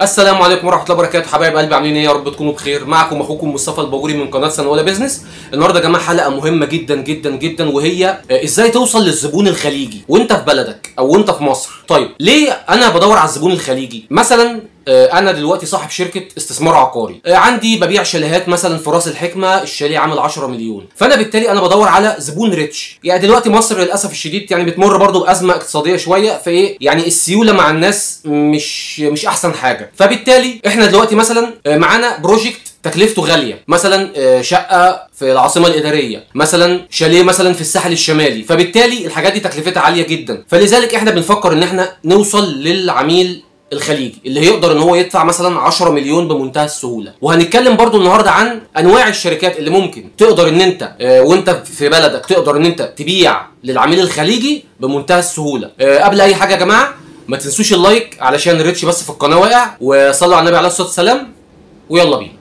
السلام عليكم ورحمه الله وبركاته حبايب قلبي عاملين ايه يا رب تكونوا بخير معكم اخوكم مصطفى الباجوري من قناه سنه اولى بيزنس النهارده يا جماعه حلقه مهمه جدا جدا جدا وهي آه، ازاي توصل للزبون الخليجي وانت في بلدك او وانت في مصر طيب ليه انا بدور على الزبون الخليجي مثلا آه، انا دلوقتي صاحب شركه استثمار عقاري آه، عندي ببيع شاليهات مثلا في راس الحكمه الشاليه عامل 10 مليون فانا بالتالي انا بدور على زبون ريتش يعني دلوقتي مصر للاسف الشديد يعني بتمر برضو بازمه اقتصاديه شويه فايه يعني السيوله مع الناس مش مش احسن حاجه فبالتالي احنا دلوقتي مثلا آه، معانا بروجكت تكلفته غاليه مثلا آه، شقه في العاصمه الاداريه مثلا شاليه مثلا في الساحل الشمالي فبالتالي الحاجات دي تكلفتها عاليه جدا فلذلك احنا بنفكر ان احنا نوصل للعميل الخليجي اللي هيقدر ان هو يدفع مثلا 10 مليون بمنتهى السهوله وهنتكلم برضو النهارده عن انواع الشركات اللي ممكن تقدر ان انت آه، وانت في بلدك تقدر ان انت تبيع للعميل الخليجي بمنتهى السهوله آه، قبل اي حاجه يا جماعه ما تنسوش اللايك علشان الريتش بس في القناه واقع وصلوا على النبي عليه الصلاه والسلام ويلا بينا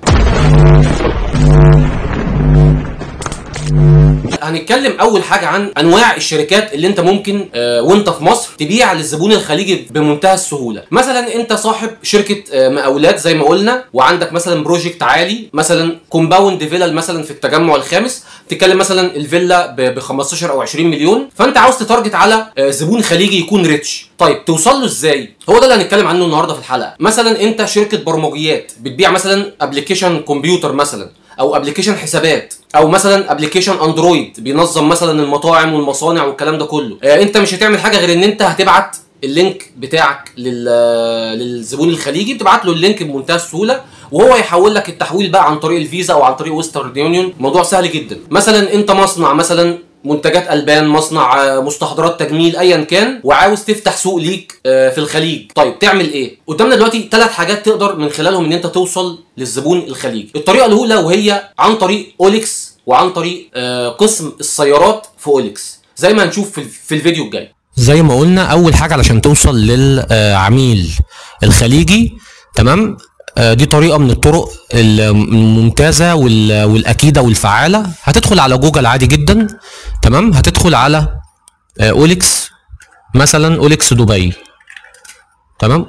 هنتكلم اول حاجه عن انواع الشركات اللي انت ممكن آه، وانت في مصر تبيع للزبون الخليجي بمنتهى السهوله مثلا انت صاحب شركه آه، مقاولات زي ما قلنا وعندك مثلا بروجكت عالي مثلا كومباوند فيلا مثلا في التجمع الخامس تتكلم مثلا الفيلا ب 15 او 20 مليون فانت عاوز تتارجت على آه، زبون خليجي يكون ريتش طيب توصل له ازاي هو ده اللي هنتكلم عنه النهارده في الحلقه مثلا انت شركه برمجيات بتبيع مثلا ابلكيشن كمبيوتر مثلا او ابلكيشن حسابات او مثلا ابلكيشن اندرويد بينظم مثلا المطاعم والمصانع والكلام ده كله آه انت مش هتعمل حاجه غير ان انت هتبعت اللينك بتاعك لل... للزبون الخليجي بتبعت له اللينك بمنتهى السهوله وهو يحول لك التحويل بقى عن طريق الفيزا او عن طريق ويسترن يونيون موضوع سهل جدا مثلا انت مصنع مثلا منتجات البان مصنع آه، مستحضرات تجميل ايا كان وعاوز تفتح سوق ليك آه، في الخليج طيب تعمل ايه قدامنا دلوقتي ثلاث حاجات تقدر من خلالهم ان انت توصل للزبون الخليجي الطريقه الاولى وهي عن طريق اوليكس وعن طريق آه، قسم السيارات في اوليكس زي ما هنشوف في في الفيديو الجاي زي ما قلنا اول حاجه علشان توصل للعميل الخليجي تمام آه، دي طريقه من الطرق الممتازه وال- والاكيده والفعاله هتدخل على جوجل عادي جدا تمام هتدخل على آه، اوليكس مثلا اوليكس دبي تمام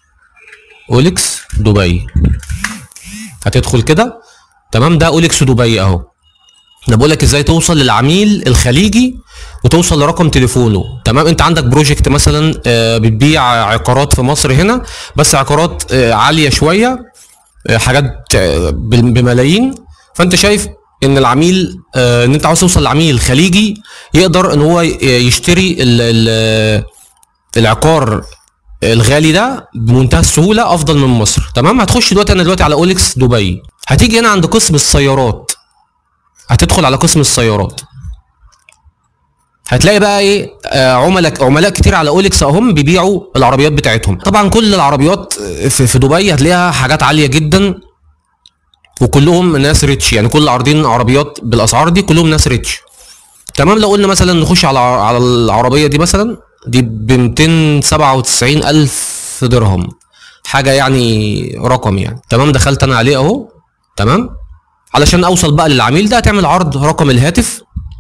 اوليكس دبي هتدخل كده تمام ده اوليكس دبي اهو انا بقول لك ازاي توصل للعميل الخليجي وتوصل لرقم تليفونه تمام انت عندك بروجكت مثلا آه، بتبيع عقارات في مصر هنا بس عقارات آه، عاليه شويه آه، حاجات آه، بال- بملايين فانت شايف ان العميل آه، ان انت عاوز توصل للعميل الخليجي يقدر ان هو ي- يشتري ال ال العقار الغالي ده بمنتهى السهوله افضل من مصر تمام هتخش دلوقتي انا دلوقتي على اوليكس دبي هتيجي هنا عند قسم السيارات هتدخل على قسم السيارات هتلاقي بقى ايه آه عملاء عملاء كتير على اوليكس اهم بيبيعوا العربيات بتاعتهم طبعا كل العربيات في, في دبي هتلاقيها حاجات عاليه جدا وكلهم ناس ريتش يعني كل عارضين عربيات بالاسعار دي كلهم ناس ريتش تمام لو قلنا مثلا نخش على على العربيه دي مثلا دي ب 297 الف درهم حاجه يعني رقم يعني تمام دخلت انا عليه اهو تمام علشان اوصل بقى للعميل ده هتعمل عرض رقم الهاتف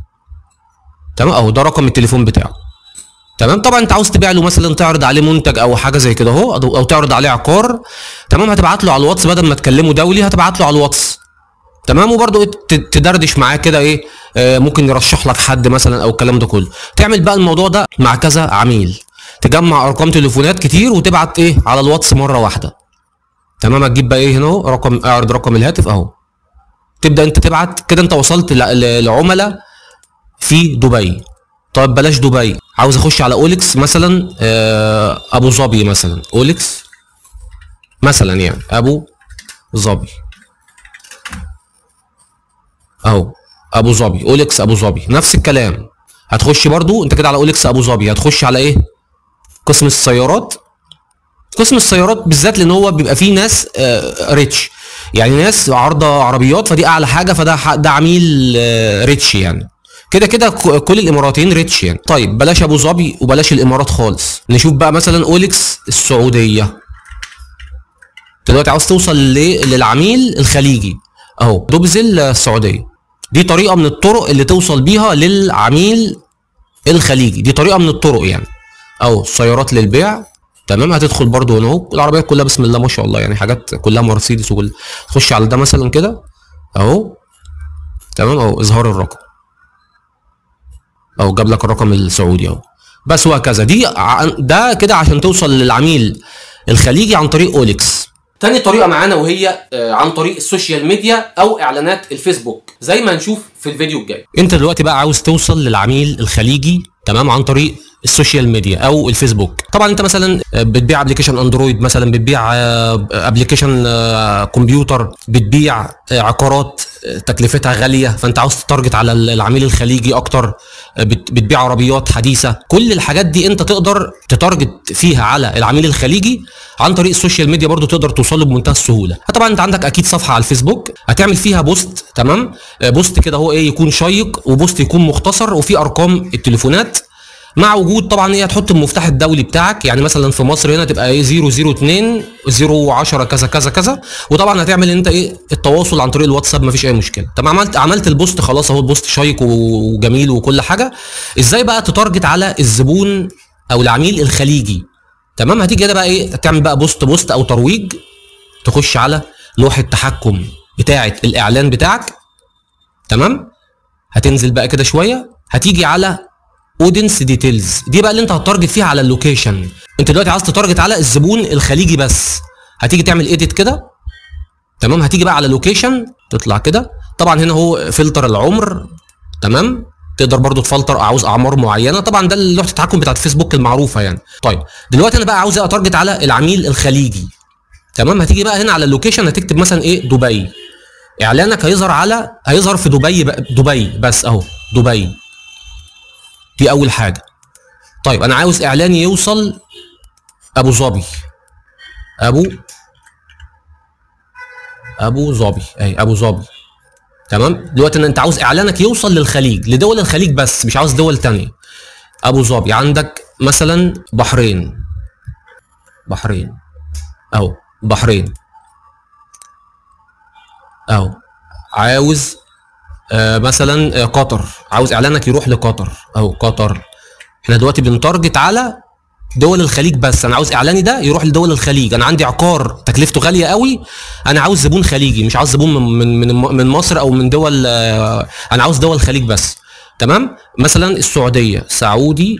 تمام اهو ده رقم التليفون بتاعه تمام طبعا انت عاوز تبيع له مثلا تعرض عليه منتج او حاجه زي كده اهو او أو تعرض عليه عقار تمام هتبعت له على الواتس بدل ما تكلمه دولي هتبعت له على الواتس تمام وبرضه إيه ت- تدردش معاه كده ايه آه ممكن يرشح لك حد مثلا او الكلام ده كله تعمل بقى الموضوع ده مع كذا عميل تجمع ارقام تليفونات كتير وتبعت ايه على الواتس مره واحده تمام هتجيب بقى ايه هنا اهو رقم اعرض رقم الهاتف اهو تبدا انت تبعت كده انت وصلت ل- ل- لعملاء في دبي طيب بلاش دبي عاوز اخش على اوليكس مثلا آه، ابو ظبي مثلا اوليكس مثلا يعني ابو ظبي اهو ابو ظبي اوليكس ابو ظبي نفس الكلام هتخش برضو انت كده على اوليكس ابو ظبي هتخش على ايه قسم السيارات قسم السيارات بالذات لان هو بيبقى فيه ناس آه، ريتش يعني ناس عارضه عربيات فدي اعلى حاجه فده ح- ده عميل آه، ريتش يعني كده كده ك- كل الاماراتيين ريتش يعني طيب بلاش ابو ظبي وبلاش الامارات خالص نشوف بقى مثلا اوليكس السعوديه أنت دلوقتي عاوز توصل ل- للعميل الخليجي اهو دوبزل السعوديه دي طريقه من الطرق اللي توصل بيها للعميل الخليجي دي طريقه من الطرق يعني اهو سيارات للبيع تمام هتدخل برضو هنا اهو العربيات كلها بسم الله ما شاء الله يعني حاجات كلها مرسيدس وكل تخش على ده مثلا كده اهو تمام اهو اظهار الرقم اهو جاب لك الرقم السعودي اهو بس وهكذا دي ع- ده كده عشان توصل للعميل الخليجي عن طريق اوليكس تاني طريقة معانا وهي آه، عن طريق السوشيال ميديا أو إعلانات الفيسبوك زي ما هنشوف في الفيديو الجاي انت دلوقتي بقى عاوز توصل للعميل الخليجي تمام عن طريق السوشيال ميديا او الفيسبوك طبعا انت مثلا بتبيع ابلكيشن اندرويد مثلا بتبيع ابلكيشن كمبيوتر بتبيع آه، عقارات آه، تكلفتها غاليه فانت عاوز تتارجت على العميل الخليجي اكتر آه، بت- بتبيع عربيات حديثه كل الحاجات دي انت تقدر تتارجت فيها على العميل الخليجي عن طريق السوشيال ميديا برضو تقدر توصل له بمنتهى السهوله طبعا انت عندك اكيد صفحه على الفيسبوك هتعمل فيها بوست تمام آه، بوست كده هو ايه يكون شيق وبوست يكون مختصر وفيه ارقام التليفونات مع وجود طبعا ايه هتحط المفتاح الدولي بتاعك يعني مثلا في مصر هنا تبقى ايه 002 010 كذا كذا كذا وطبعا هتعمل انت ايه التواصل عن طريق الواتساب مفيش اي مشكله طب عملت عملت البوست خلاص اهو البوست شيق وجميل وكل حاجه ازاي بقى تتارجت على الزبون او العميل الخليجي تمام هتيجي كده بقى ايه تعمل بقى بوست بوست او ترويج تخش على لوحه تحكم بتاعه الاعلان بتاعك تمام هتنزل بقى كده شويه هتيجي على اودينس ديتيلز دي بقى اللي انت هتارجت فيها على اللوكيشن انت دلوقتي عايز تتارجت على الزبون الخليجي بس هتيجي تعمل ايديت كده تمام هتيجي بقى على لوكيشن تطلع كده طبعا هنا هو فلتر العمر تمام تقدر برضو تفلتر عاوز اعمار معينه طبعا ده لوحه التحكم بتاعت فيسبوك المعروفه يعني طيب دلوقتي انا بقى عاوز اتارجت على العميل الخليجي تمام هتيجي بقى هنا على اللوكيشن هتكتب مثلا ايه دبي اعلانك هيظهر على هيظهر في دبي بقى دبي بس اهو دبي دي اول حاجه طيب انا عاوز اعلاني يوصل ابو ظبي ابو ابو ظبي اهي ابو ظبي تمام دلوقتي إن انت عاوز اعلانك يوصل للخليج لدول الخليج بس مش عاوز دول تانية ابو ظبي عندك مثلا بحرين بحرين اهو بحرين اهو عاوز آه مثلا آه قطر عاوز اعلانك يروح لقطر اهو قطر احنا دلوقتي بنتارجت على دول الخليج بس انا عاوز اعلاني ده يروح لدول الخليج انا عندي عقار تكلفته غاليه قوي انا عاوز زبون خليجي مش عاوز زبون من من من, من مصر او من دول آه، انا عاوز دول الخليج بس تمام مثلا السعوديه سعودي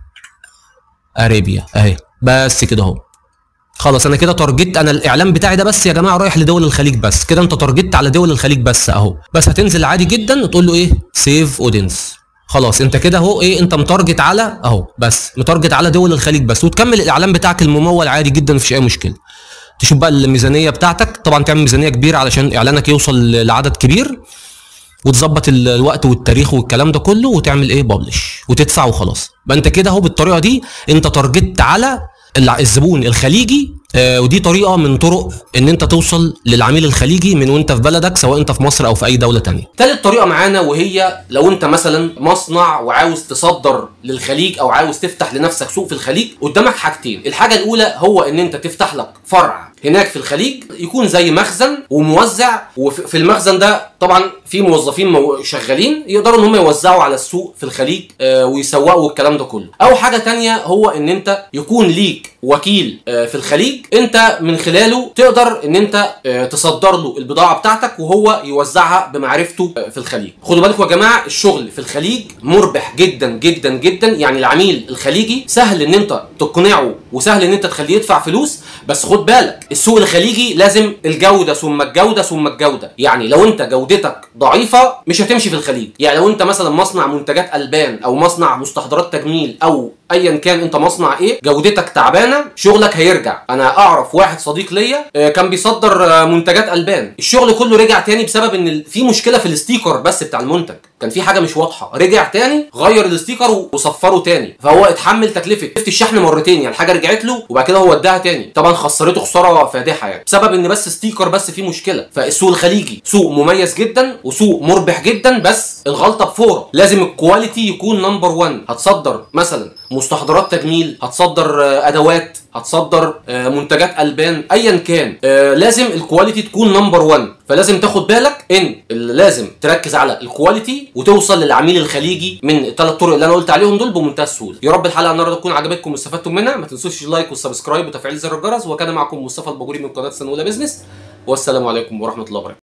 ارابيا اهي بس كده اهو خلاص انا كده تارجت انا الاعلان بتاعي ده بس يا جماعه رايح لدول الخليج بس كده انت تارجت على دول الخليج بس اهو بس هتنزل عادي جدا وتقول له ايه سيف اودينس خلاص انت كده اهو ايه انت متارجت على اهو بس متارجت على دول الخليج بس وتكمل الاعلان بتاعك الممول عادي جدا مفيش اي مشكله تشوف بقى الميزانيه بتاعتك طبعا تعمل ميزانيه كبيره علشان اعلانك يوصل لعدد كبير وتظبط ال- الوقت والتاريخ والكلام ده كله وتعمل ايه ببلش وتدفع وخلاص يبقى انت كده اهو بالطريقه دي انت تارجت على الع- الزبون الخليجي آه ودي طريقه من طرق ان انت توصل للعميل الخليجي من وانت في بلدك سواء انت في مصر او في اي دوله تانية تالت طريقة معانا وهي لو انت مثلا مصنع وعاوز تصدر للخليج او عاوز تفتح لنفسك سوق في الخليج قدامك حاجتين الحاجة الاولى هو ان انت تفتح لك فرع هناك في الخليج يكون زي مخزن وموزع وفي المخزن ده طبعا في موظفين مو- شغالين يقدروا ان هم يوزعوا على السوق في الخليج آه، ويسوقوا الكلام ده كله او حاجة تانية هو ان انت يكون ليك وكيل آه، في الخليج انت من خلاله تقدر ان انت آه، تصدر له البضاعة بتاعتك وهو يوزعها بمعرفته آه، في الخليج خدوا بالكم يا جماعة الشغل في الخليج مربح جدا جدا جدا يعني العميل الخليجي سهل ان انت تقنعه وسهل ان انت تخليه يدفع فلوس بس خد بالك السوق الخليجي لازم الجودة ثم الجودة ثم الجودة يعني لو انت جودتك ضعيفة مش هتمشي في الخليج يعني لو انت مثلا مصنع منتجات البان او مصنع مستحضرات تجميل او ايا كان انت مصنع ايه جودتك تعبانه شغلك هيرجع انا اعرف واحد صديق ليا آه، كان بيصدر آه، منتجات البان الشغل كله رجع تاني بسبب ان ال- في مشكله في الاستيكر بس بتاع المنتج كان في حاجه مش واضحه رجع تاني غير الاستيكر و- وصفره تاني فهو اتحمل تكلفه تكلفه الشحن مرتين يعني الحاجه رجعت له وبعد كده هو وداها تاني طبعا خسرته خساره فادحه يعني بسبب ان بس ستيكر بس فيه مشكله فالسوق الخليجي سوق مميز جدا وسوق مربح جدا بس الغلطه بفوره لازم الكواليتي يكون نمبر 1 هتصدر مثلا مستحضرات تجميل هتصدر آه، ادوات هتصدر آه، منتجات البان ايا كان آه، لازم الكواليتي تكون نمبر 1 فلازم تاخد بالك ان ال- لازم تركز على الكواليتي وتوصل للعميل الخليجي من الثلاث طرق اللي انا قلت عليهم دول بمنتهى السهوله يا رب الحلقه النهارده تكون عجبتكم واستفدتم منها ما تنسوش اللايك والسبسكرايب وتفعيل زر الجرس وكان معكم مصطفى الباجوري من قناه سنوله بزنس والسلام عليكم ورحمه الله وبركاته